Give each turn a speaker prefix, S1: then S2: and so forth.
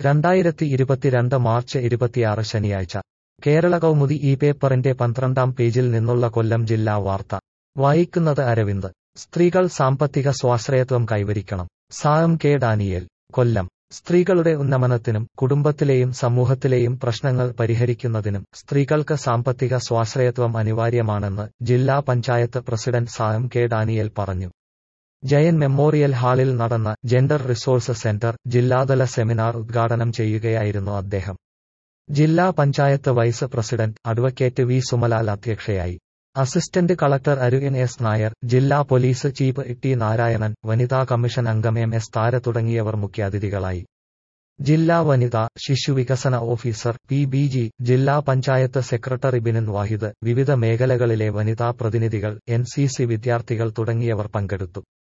S1: രണ്ടായിരത്തി ഇരുപത്തിരണ്ട് മാർച്ച് ഇരുപത്തിയാറ് ശനിയാഴ്ച കേരള കൗമുദി ഈ പേപ്പറിന്റെ പന്ത്രണ്ടാം പേജിൽ നിന്നുള്ള കൊല്ലം ജില്ലാ വാർത്ത വായിക്കുന്നത് അരവിന്ദ് സ്ത്രീകൾ സാമ്പത്തിക സ്വാശ്രയത്വം കൈവരിക്കണം സാം കെ ഡാനിയേൽ കൊല്ലം സ്ത്രീകളുടെ ഉന്നമനത്തിനും കുടുംബത്തിലെയും സമൂഹത്തിലെയും പ്രശ്നങ്ങൾ പരിഹരിക്കുന്നതിനും സ്ത്രീകൾക്ക് സാമ്പത്തിക സ്വാശ്രയത്വം അനിവാര്യമാണെന്ന് ജില്ലാ പഞ്ചായത്ത് പ്രസിഡന്റ് സാം കെ ഡാനിയേൽ പറഞ്ഞു ജയൻ മെമ്മോറിയൽ ഹാളിൽ നടന്ന ജെൻഡർ റിസോഴ്സ് സെന്റർ ജില്ലാതല സെമിനാർ ഉദ്ഘാടനം ചെയ്യുകയായിരുന്നു അദ്ദേഹം ജില്ലാ panchayat vice president advocate V Sumalal അധ്യക്ഷയായി assistant collector Arukan S Nair ജില്ലാ പോലീസ് ചീഫ് ടി നാരായണൻ വനിതാ കമ്മീഷൻ അംഗം എം എസ് താര തുടങ്ങിയവർ മുഖ്യാതിഥികളായി ജില്ലാ വനിതാ ശിശുവികസന ഓഫീസർ പി ബി ജി ജില്ലാ പഞ്ചായത്ത് സെക്രട്ടറി ബിനിൻ വാഹിദ് വിവിധ മേഖലകളിലെ വനിതാ പ്രതിനിധികൾ എൻ സി സി വിദ്യാർത്ഥികൾ തുടങ്ങിയവർ പങ്കെടുത്തു